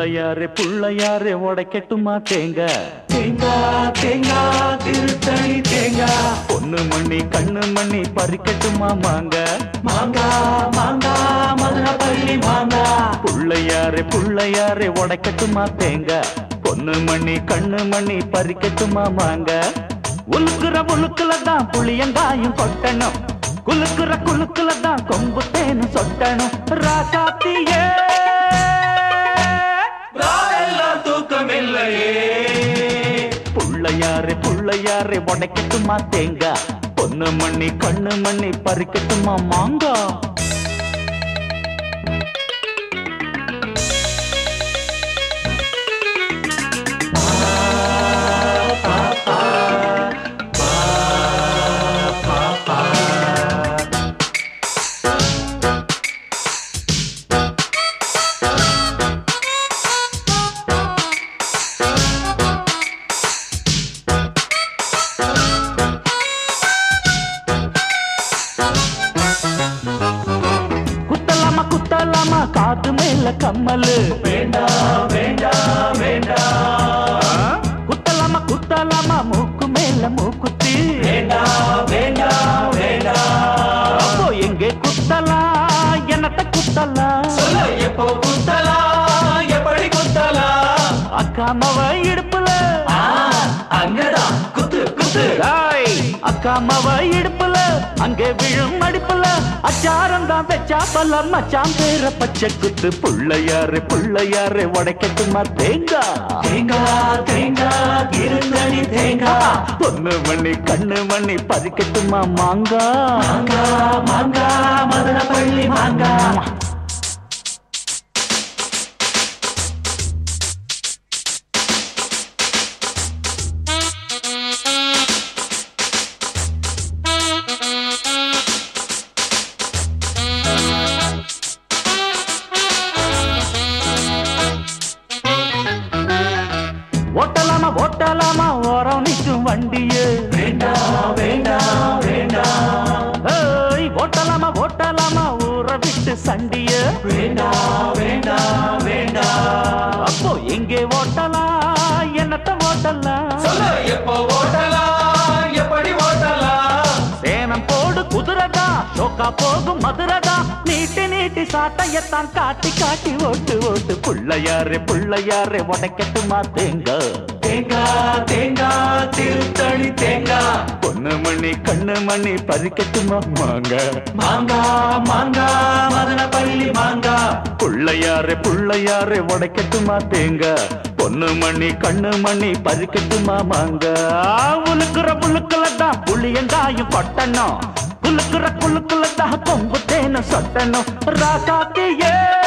புள்ளையாரே புள்ளையாரே உடைக்கட்டுமா தேங்காய் தேங்காய் தேங்காய் திருத்தணி தேங்காய் பொண்ணு மணி கண்ணு மணி பறிக்கட்டுமா மாங்க மாங்காய் மாங்காய் மதுரப்பள்ளி மாங்காய் புள்ளையாரே புள்ளையாரே உடைக்கட்டுமா தேங்காய் பொண்ணு மணி கண்ணு மணி பறிக்கட்டுமா மாங்க உலுக்குற உலுக்குல தான் புளியங்காயும் கொட்டணும் குலுக்குற குலுக்குல தான் கொம்பு தேனு சொட்டணும் ராசாத்தியே ராவெல்லாம் தூக்கமில்லையே புள்ளையாரே புள்ளையாரே உடைக்கட்டுமா தேங்காய் பொண்ணு மணி கண்ணு மணி பறிக்கட்டுமா மாங்கா குத்தலாமா குத்தலாமா காது மேல கம்மலு வேண்டாம் வேண்டாம் வேண்டாம் குத்தலாமா குத்தலாமா மூக்கு மேல மூக்குத்தி வேண்டாம் வேண்டாம் வேண்டாம் அப்போ எங்கே குத்தலாம் என்னத்த குத்தலாம் சொல்லு எப்போ குத்தலாம் எப்படி குத்தலாம் அக்கா மவ இடுப்புல ஆ, அங்கதான் குத்து குத்து ஏய், அக்கா மவ இடுப்புல அங்கே விழும் அடிப்புல அச்சாரம் தான் வச்சா பல மச்சான் பேர பச்சை குத்து புள்ளையாரு புள்ளையாரு உடைக்கட்டுமா தேங்காய் தேங்காய் தேங்காய் திருத்தணி தேங்காய் பொண்ணு மணி கண்ணு மணி பறிக்கட்டுமா மாங்கா மாங்காய் மாங்காய் மதுரப்பள்ளி மாங்காய் ஓட்டலாமா ஓட்டலாமா ஓரம் நிற்கும் வண்டியே வேண்டாம் வேண்டாம் வேண்டாம் ஏய், ஓட்டலாமா ஓட்டலாமா ஊற விட்டு சண்டிய வேண்டாம் வேண்டாம் வேண்டாம் அப்போ எங்கே ஓட்டலாம் என்னத்த ஓட்டலாம் சொல்லு எப்போ ஓட்டலாம் எப்படி ஓட்டலாம் சேனம் போடு குதிரதா சோக்கா போகும் மதுரதா நீட்டி நீட்டி சாட்டையத்தான் காட்டி காட்டி ஓட்டு ஓட்டு புள்ளையாரே புள்ளையாரே உடைக்கட்டுமா தேங்க தேங்காய் தேங்காய் திருத்தணி தேங்காய் பொண்ணு மணி கண்ணு மணி பறிக்கட்டுமா மாங்க மாங்காய் மாங்காய் மதுரப்பள்ளி மாங்காய் புள்ளையாரே புள்ளையாரே உடைக்கட்டுமா தேங்க பொண்ணு மணி கண்ணு மணி பறிக்கட்டுமா மாங்க உலுக்குற புழுக்குல தான் புளியங்காயும் கொட்டணும் குலுக்குற குலுக்குல தான் கொம்பு தேனும் சொட்டணும் ராசாத்தியே